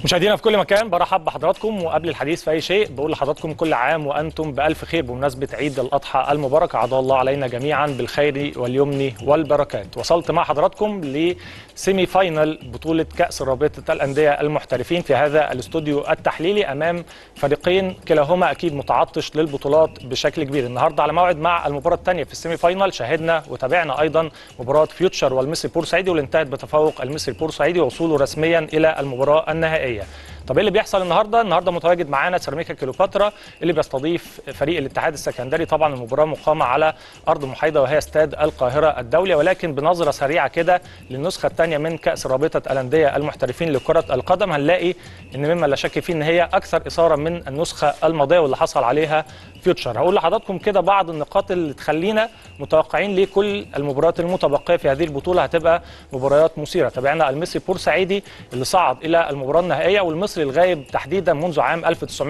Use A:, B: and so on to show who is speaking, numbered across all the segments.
A: مشاهدينا في كل مكان برحب بحضراتكم وقبل الحديث في اي شيء بقول لحضراتكم كل عام وانتم بالف خير بمناسبه عيد الاضحى المبارك عاد الله علينا جميعا بالخير واليمن والبركات وصلت مع حضراتكم لسيمي فاينل بطوله كاس رابطه الانديه المحترفين في هذا الاستوديو التحليلي امام فريقين كلاهما اكيد متعطش للبطولات بشكل كبير النهارده على موعد مع المباراه الثانيه في السيمي فاينل شاهدنا وتابعنا ايضا مباراه فيوتشر والمصري بورسعيدي واللي انتهت بتفوق المصري بورسعيدي ووصوله رسميا الى المباراه النهائيه طب ايه اللي بيحصل النهارده؟ النهارده متواجد معانا سيراميكا كليوباترا اللي بيستضيف فريق الاتحاد السكندري طبعا المباراه مقامه على ارض محايده وهي استاد القاهره الدولي ولكن بنظره سريعه كده للنسخه الثانيه من كاس رابطه الانديه المحترفين لكره القدم هنلاقي ان مما لا شك فيه ان هي اكثر اثاره من النسخه الماضيه واللي حصل عليها فيوتشر هقول لحضراتكم كده بعض النقاط اللي تخلينا متوقعين ليه كل المباريات المتبقيه في هذه البطوله هتبقى مباريات مثيره تابعنا المصري بورسعيدي اللي صعد الى المباراه النهائيه والمصري الغايب تحديدا منذ عام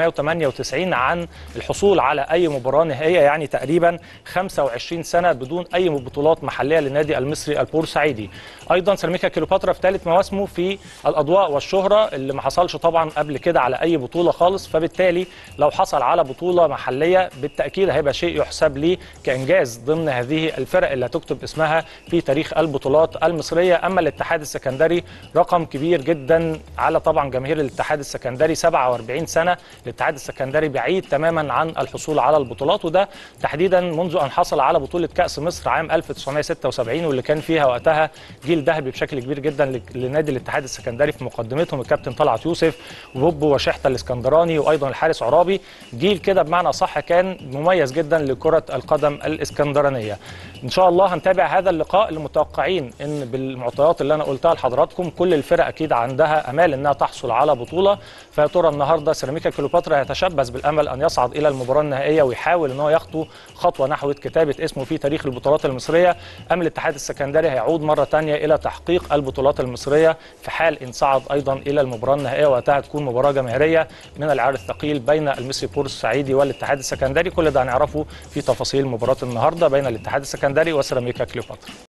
A: 1998 عن الحصول على اي مباراه نهائيه يعني تقريبا 25 سنه بدون اي بطولات محليه للنادي المصري البورسعيدي ايضا سيراميكا كليوباترا في ثالث مواسمه في الاضواء والشهره اللي ما حصلش طبعا قبل كده على اي بطوله خالص فبالتالي لو حصل على بطوله محليه بالتاكيد هيبقى شيء يحسب ليه كانجاز ضمن هذه الفرق اللي هتكتب اسمها في تاريخ البطولات المصريه اما الاتحاد السكندري رقم كبير جدا على طبعا جماهير الاتحاد السكندري 47 سنه الاتحاد السكندري بعيد تماما عن الحصول على البطولات وده تحديدا منذ ان حصل على بطوله كاس مصر عام 1976 واللي كان فيها وقتها جيل ذهبي بشكل كبير جدا لنادي الاتحاد السكندري في مقدمتهم الكابتن طلعت يوسف وبوبو وشحته الاسكندراني وايضا الحارس عرابي جيل كده بمعنى صح كان مميز جدا لكره القدم الاسكندرانيه ان شاء الله هنتابع هذا اللقاء اللي متوقعين ان بالمعطيات اللي انا قلتها لحضراتكم كل الفرق اكيد عندها امال انها تحصل على بطوله فيا ترى النهارده سيراميكا كليوباترا يتشبث بالامل ان يصعد الى المباراه النهائيه ويحاول ان هو يخطو خطوه نحو كتابه اسمه في تاريخ البطولات المصريه ام الاتحاد السكندري هيعود مره ثانيه الى تحقيق البطولات المصريه في حال ان صعد ايضا الى المباراه النهائيه وقتها تكون مباراه جماهيريه من العيار الثقيل بين المصري بورسعيدي والاتحاد السكندري كل ده هنعرفه في تفاصيل مباراه النهارده بين الاتحاد السكندري وسيراميكا كليوباترا